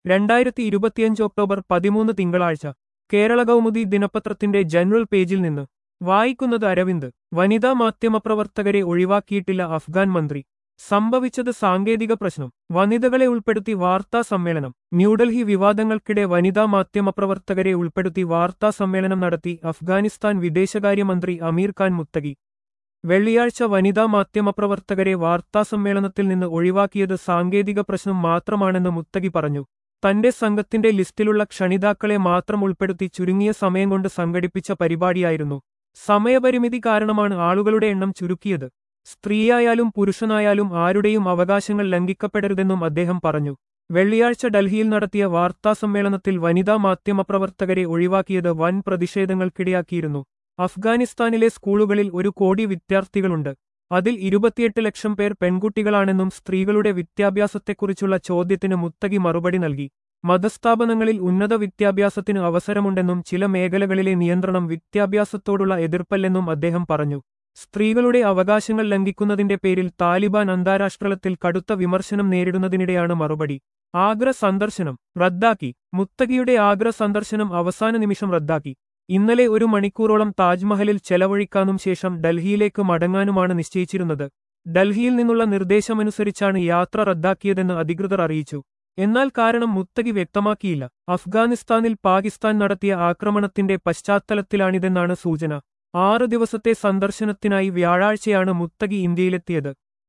രണ്ടായിരത്തി ഇരുപത്തിയഞ്ച് ഒക്ടോബർ പതിമൂന്ന് തിങ്കളാഴ്ച കേരള കൗമുദി ദിനപത്രത്തിന്റെ ജനറൽ പേജിൽ നിന്ന് വായിക്കുന്നത് അരവിന്ദ് വനിതാ മാധ്യമപ്രവർത്തകരെ ഒഴിവാക്കിയിട്ടില്ല അഫ്ഗാൻ മന്ത്രി സംഭവിച്ചത് സാങ്കേതിക പ്രശ്നം വനിതകളെ ഉൾപ്പെടുത്തി വാർത്താ സമ്മേളനം ന്യൂഡൽഹി വിവാദങ്ങൾക്കിടെ വനിതാ മാധ്യമപ്രവർത്തകരെ ഉൾപ്പെടുത്തി വാർത്താ സമ്മേളനം നടത്തി അഫ്ഗാനിസ്ഥാൻ വിദേശകാര്യമന്ത്രി അമീർ ഖാൻ മുത്തഗി വെള്ളിയാഴ്ച വനിതാ മാധ്യമപ്രവർത്തകരെ വാർത്താസമ്മേളനത്തിൽ നിന്ന് ഒഴിവാക്കിയത് സാങ്കേതിക പ്രശ്നം മാത്രമാണെന്ന് മുത്തഗി പറഞ്ഞു തന്റെ സംഘത്തിന്റെ ലിസ്റ്റിലുള്ള ക്ഷണിതാക്കളെ മാത്രം ഉൾപ്പെടുത്തി ചുരുങ്ങിയ സമയം കൊണ്ട് സംഘടിപ്പിച്ച പരിപാടിയായിരുന്നു സമയപരിമിതി കാരണമാണ് ആളുകളുടെ എണ്ണം ചുരുക്കിയത് സ്ത്രീയായാലും പുരുഷനായാലും ആരുടെയും അവകാശങ്ങൾ ലംഘിക്കപ്പെടരുതെന്നും അദ്ദേഹം പറഞ്ഞു വെള്ളിയാഴ്ച ഡൽഹിയിൽ നടത്തിയ വാർത്താസമ്മേളനത്തിൽ വനിതാ മാധ്യമപ്രവർത്തകരെ ഒഴിവാക്കിയത് വൻ പ്രതിഷേധങ്ങൾക്കിടയാക്കിയിരുന്നു അഫ്ഗാനിസ്ഥാനിലെ സ്കൂളുകളിൽ ഒരു കോടി വിദ്യാർത്ഥികളുണ്ട് അതിൽ ഇരുപത്തിയെട്ട് ലക്ഷം പേർ പെൺകുട്ടികളാണെന്നും സ്ത്രീകളുടെ വിദ്യാഭ്യാസത്തെക്കുറിച്ചുള്ള ചോദ്യത്തിന് മുത്തകി മറുപടി നൽകി മതസ്ഥാപനങ്ങളിൽ ഉന്നത വിദ്യാഭ്യാസത്തിന് അവസരമുണ്ടെന്നും ചില മേഖലകളിലെ നിയന്ത്രണം വിദ്യാഭ്യാസത്തോടുള്ള എതിർപ്പല്ലെന്നും അദ്ദേഹം പറഞ്ഞു സ്ത്രീകളുടെ അവകാശങ്ങൾ ലംഘിക്കുന്നതിന്റെ പേരിൽ താലിബാൻ അന്താരാഷ്ട്രതലത്തിൽ കടുത്ത വിമർശനം നേരിടുന്നതിനിടെയാണ് മറുപടി ആഗ്ര സന്ദർശനം റദ്ദാക്കി മുത്തകിയുടെ ആഗ്ര സന്ദർശനം അവസാന നിമിഷം റദ്ദാക്കി ഇന്നലെ ഒരു മണിക്കൂറോളം താജ്മഹലിൽ ചെലവഴിക്കാനും ശേഷം ഡൽഹിയിലേക്ക് മടങ്ങാനുമാണ് നിശ്ചയിച്ചിരുന്നത് ഡൽഹിയിൽ നിന്നുള്ള നിർദ്ദേശമനുസരിച്ചാണ് യാത്ര റദ്ദാക്കിയതെന്ന് അധികൃതർ അറിയിച്ചു എന്നാൽ കാരണം മുത്തകി വ്യക്തമാക്കിയില്ല അഫ്ഗാനിസ്ഥാനിൽ പാകിസ്ഥാൻ നടത്തിയ ആക്രമണത്തിന്റെ പശ്ചാത്തലത്തിലാണിതെന്നാണ് സൂചന ആറ് ദിവസത്തെ സന്ദർശനത്തിനായി വ്യാഴാഴ്ചയാണ് മുത്തകി ഇന്ത്യയിലെത്തിയത്